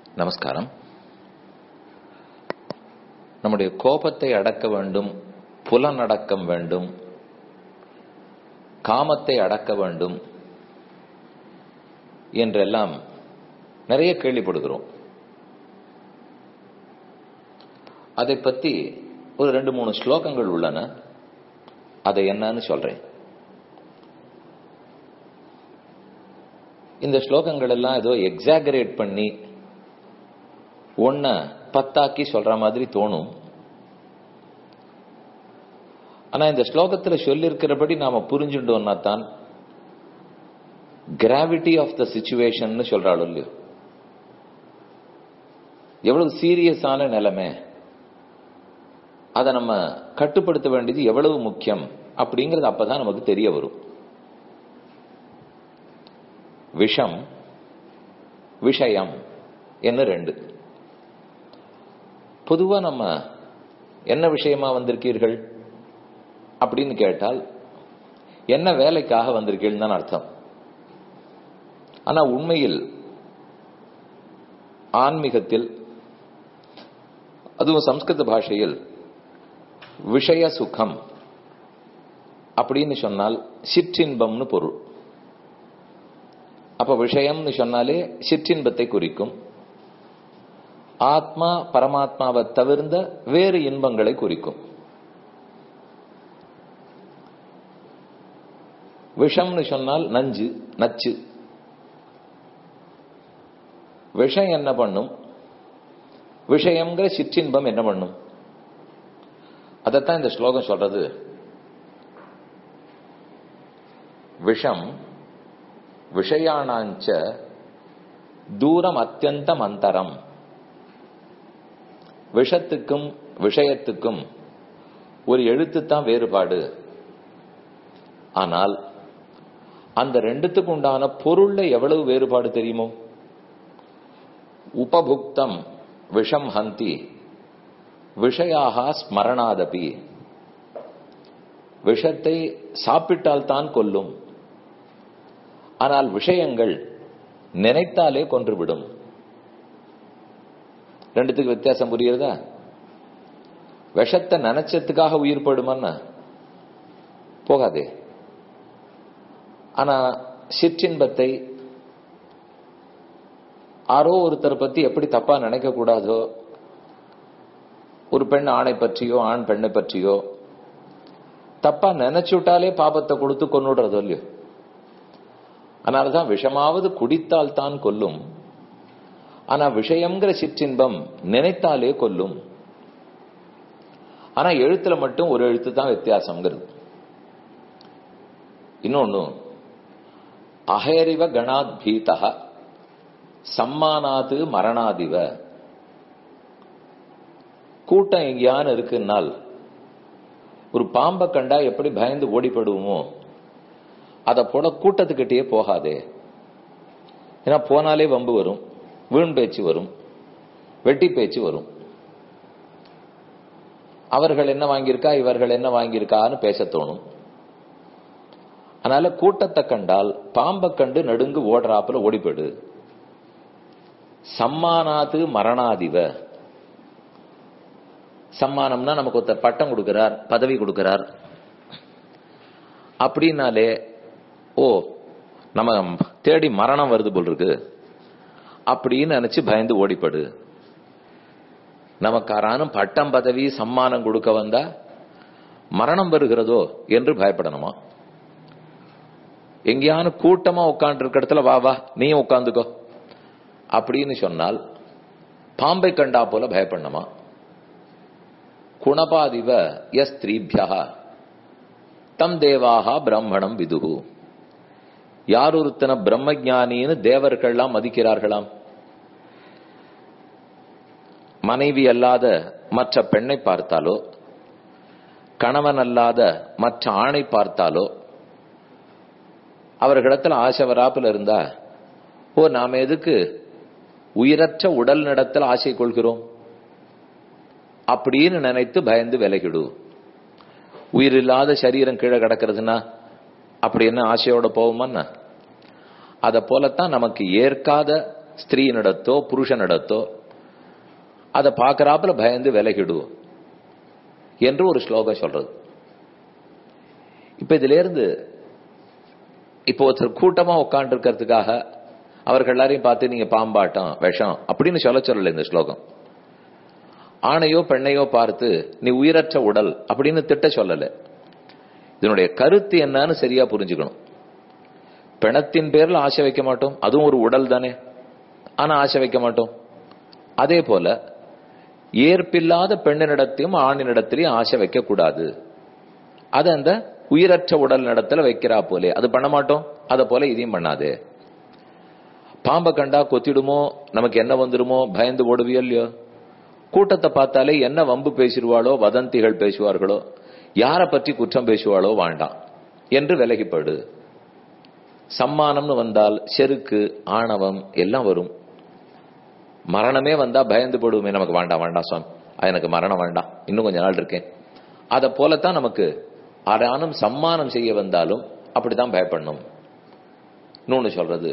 நமஸ்காரம் நம்முடைய கோபத்தை அடக்க வேண்டும் புலனடக்கம் வேண்டும் காமத்தை அடக்க வேண்டும் என்றெல்லாம் நிறைய கேள்விப்படுகிறோம் அதை பத்தி ஒரு ரெண்டு மூணு ஸ்லோகங்கள் உள்ளன அதை என்னன்னு சொல்றேன் இந்த ஸ்லோகங்கள் எல்லாம் ஏதோ எக்ஸாகரேட் பண்ணி ஒன்ன பத்தாக்கி சொல்ற மாதிரி தோணும் ஆனா இந்த ஸ்லோகத்துல சொல்லியிருக்கிறபடி நாம புரிஞ்சுட்டோம்னா தான் கிராவிட்டி ஆஃப் த சுச்சுவேஷன் சொல்றாள் இல்லையோ எவ்வளவு சீரியஸான நிலைமை அதை நம்ம கட்டுப்படுத்த வேண்டியது எவ்வளவு முக்கியம் அப்படிங்கிறது அப்பதான் நமக்கு தெரிய வரும் விஷம் விஷயம் என்ன ரெண்டு பொதுவா நம்ம என்ன விஷயமா வந்திருக்கீர்கள் அப்படின்னு கேட்டால் என்ன வேலைக்காக வந்திருக்கீர்கள் தான் அர்த்தம் ஆனா உண்மையில் ஆன்மீகத்தில் அதுவும் சம்ஸ்கிருத பாஷையில் விஷய சுகம் அப்படின்னு சொன்னால் சிற்றின்பம்னு பொருள் அப்ப விஷயம்னு சொன்னாலே சிற்றின்பத்தை குறிக்கும் ஆத்மா பரமாத்மாவை தவிர்ந்த வேறு இன்பங்களை குறிக்கும் விஷம்னு சொன்னால் நஞ்சு நச்சு விஷம் என்ன பண்ணும் விஷயம்ங்கிற சிற்றின்பம் என்ன பண்ணும் அதைத்தான் இந்த ஸ்லோகம் சொல்றது விஷம் விஷயானாஞ்ச தூரம் அத்தியந்தம் அந்தரம் விஷத்துக்கும் விஷயத்துக்கும் ஒரு எழுத்து தான் வேறுபாடு ஆனால் அந்த ரெண்டுத்துக்கு உண்டான பொருள்ல எவ்வளவு வேறுபாடு தெரியுமோ உபபுக்தம் விஷம் ஹந்தி விஷயாக ஸ்மரணாதபி விஷத்தை சாப்பிட்டால் தான் கொல்லும் ஆனால் விஷயங்கள் நினைத்தாலே கொன்றுவிடும் ரெண்டுத்துக்கு வித்தியாசம் புரியுறதா விஷத்தை நினைச்சதுக்காக உயிர் போடுமான்னா போகாதே ஆனா சிற்றின்பத்தை யாரோ ஒருத்தர் பத்தி எப்படி தப்பா நினைக்க கூடாதோ ஒரு பெண் ஆணை பற்றியோ ஆண் பெண்ணை பற்றியோ தப்பா நினைச்சுட்டாலே பாபத்தை கொடுத்து கொண்டுடுறதோ இல்லையோ அதனாலதான் விஷமாவது குடித்தால் தான் கொல்லும் ஆனா விஷயம்ங்கிற சிற்றின்பம் நினைத்தாலே கொல்லும் ஆனா எழுத்துல மட்டும் ஒரு எழுத்து தான் வித்தியாசம்ங்கிறது இன்னொன்னு அகேரிவ கணாத் பீதா சம்மானாது மரணாதிவ கூட்டம் எங்கேயான்னு இருக்குன்னால் ஒரு பாம்பை கண்டா எப்படி பயந்து ஓடிப்படுவோமோ அதை போல கூட்டத்துக்கிட்டே போகாதே ஏன்னா போனாலே வம்பு வரும் வீண் பேச்சு வரும் வெட்டி பேச்சு வரும் அவர்கள் என்ன வாங்கியிருக்கா இவர்கள் என்ன வாங்கியிருக்கான்னு பேச தோணும் அதனால கூட்டத்தை கண்டால் பாம்பை கண்டு நடுங்கு ஓடுறாப்புல ஓடிப்படு சம்மானாது மரணாதிவ சம்மானம்னா நமக்கு ஒருத்தர் பட்டம் கொடுக்கிறார் பதவி கொடுக்கிறார் அப்படின்னாலே ஓ நம்ம தேடி மரணம் வருது போல் இருக்கு அப்படின்னு நினைச்சு பயந்து ஓடிப்படு நமக்காரானும் பட்டம் பதவி சம்மானம் கொடுக்க வந்தா மரணம் வருகிறதோ என்று பயப்படணுமா எங்கேயான கூட்டமா உட்காந்து இருக்க இடத்துல வா வா நீயும் உட்காந்துக்கோ அப்படின்னு சொன்னால் பாம்பை கண்டா போல பயப்படணுமா குணபாதிவ எஸ் ஸ்திரீபியா தம் தேவாக பிரம்மணம் விதுகு யார் ஒருத்தன பிரம்மஜானின்னு தேவர்கள்லாம் மதிக்கிறார்களாம் மனைவி அல்லாத மற்ற பெண்ணை பார்த்தாலோ கணவன் அல்லாத மற்ற ஆணை பார்த்தாலோ அவர்களிடத்துல ஆசை வராப்புல இருந்தா ஓ நாம எதுக்கு உயிரற்ற உடல் நடத்தல் ஆசை கொள்கிறோம் அப்படின்னு நினைத்து பயந்து விலகிடு உயிர் இல்லாத சரீரம் கீழே கிடக்கிறதுனா அப்படி என்ன ஆசையோட போவோமா அத போலத்தான் நமக்கு ஏற்காத ஸ்திரீனிடத்தோ புருஷனிடத்தோ அதை பார்க்கறாப்புல பயந்து விலகிடு என்று ஒரு ஸ்லோகம் சொல்றது இப்ப இதுல இருந்து இப்போ ஒருத்தர் கூட்டமா உட்கார்ந்து இருக்கிறதுக்காக அவர்கள் எல்லாரையும் பார்த்து நீங்க பாம்பாட்டம் விஷம் அப்படின்னு சொல்ல சொல்லல இந்த ஸ்லோகம் ஆணையோ பெண்ணையோ பார்த்து நீ உயிரற்ற உடல் அப்படின்னு திட்ட சொல்லல இதனுடைய கருத்து என்னன்னு சரியா புரிஞ்சுக்கணும் பிணத்தின் பேர்ல ஆசை வைக்க மாட்டோம் அதுவும் ஒரு உடல் தானே ஆனா ஆசை வைக்க மாட்டோம் அதே போல ஏற்பில்லாத பெண்ணினிடத்தையும் ஆணினிடத்திலையும் ஆசை வைக்க கூடாது அது அந்த உயிரற்ற உடல் நடத்துல வைக்கிறா போலே அது பண்ண மாட்டோம் அத போல இதையும் பண்ணாதே பாம்பை கண்டா கொத்திடுமோ நமக்கு என்ன வந்துடுமோ பயந்து ஓடுவியோ இல்லையோ கூட்டத்தை பார்த்தாலே என்ன வம்பு பேசிடுவாளோ வதந்திகள் பேசுவார்களோ யாரை பற்றி குற்றம் பேசுவாளோ வேண்டாம் என்று விலகிப்படு சம்மானம்னு வந்தால் செருக்கு ஆணவம் எல்லாம் வரும் மரணமே வந்தா பயந்து போடுவோமே நமக்கு வேண்டாம் வேண்டாம் சுவாமி அது எனக்கு மரணம் வேண்டாம் இன்னும் கொஞ்ச நாள் இருக்கேன் அதை போலத்தான் நமக்கு ஆனாலும் சம்மானம் செய்ய வந்தாலும் அப்படித்தான் பயப்படணும் இன்னொன்னு சொல்றது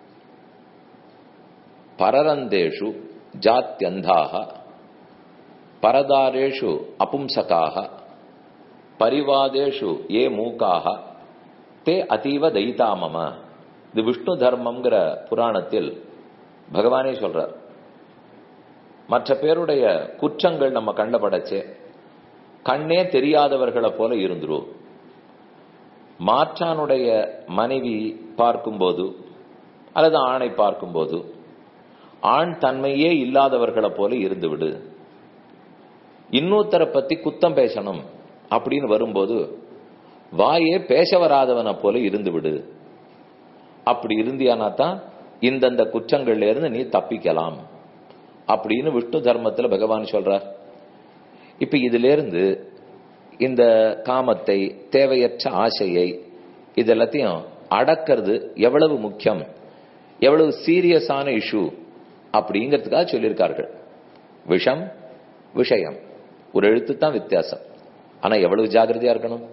பரரந்தேஷு ஜாத்தியந்தாக பரதாரேஷு அபும்சகாக பரிவாதேஷு ஏ மூக்காக தே அதீவ தைதாமம இது விஷ்ணு தர்மம்ங்கிற புராணத்தில் பகவானே சொல்றார் மற்ற பேருடைய குற்றங்கள் நம்ம கண்ட படைச்சே கண்ணே தெரியாதவர்களை போல இருந்துரும் மாற்றானுடைய மனைவி பார்க்கும்போது அல்லது ஆணை பார்க்கும்போது ஆண் தன்மையே இல்லாதவர்களை போல இருந்து விடு இன்னொருத்தரை பத்தி குத்தம் பேசணும் அப்படின்னு வரும்போது வாயே பேச வராதவனை போல இருந்து விடு அப்படி இருந்தியானா தான் இந்தந்த குற்றங்கள்ல இருந்து நீ தப்பிக்கலாம் அப்படின்னு விஷ்ணு தர்மத்துல பகவான் சொல்றார் இப்ப இதுல இருந்து இந்த காமத்தை தேவையற்ற ஆசையை இதெல்லாத்தையும் அடக்கிறது எவ்வளவு முக்கியம் எவ்வளவு சீரியஸான இஷ்யூ அப்படிங்கிறதுக்காக சொல்லியிருக்கார்கள் விஷம் விஷயம் ஒரு எழுத்து தான் வித்தியாசம் ஆனா எவ்வளவு ஜாகிரதையா இருக்கணும்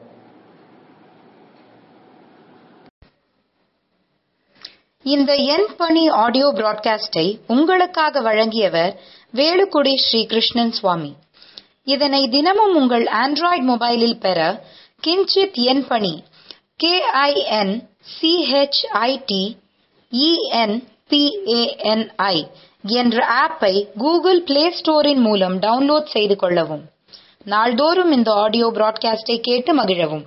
இந்த என் பணி ஆடியோ பிராட்காஸ்டை உங்களுக்காக வழங்கியவர் வேலுக்குடி ஸ்ரீ கிருஷ்ணன் சுவாமி இதனை தினமும் உங்கள் ஆண்ட்ராய்டு மொபைலில் பெற கிஞ்சித் என் பணி கே ஐ என் சிஹெச்ஐடி இஎன்பிஏஎன்ஐ என்ற ஆப்பை கூகுள் பிளே ஸ்டோரின் மூலம் டவுன்லோட் செய்து கொள்ளவும் நாள்தோறும் இந்த ஆடியோ பிராட்காஸ்டை கேட்டு மகிழவும்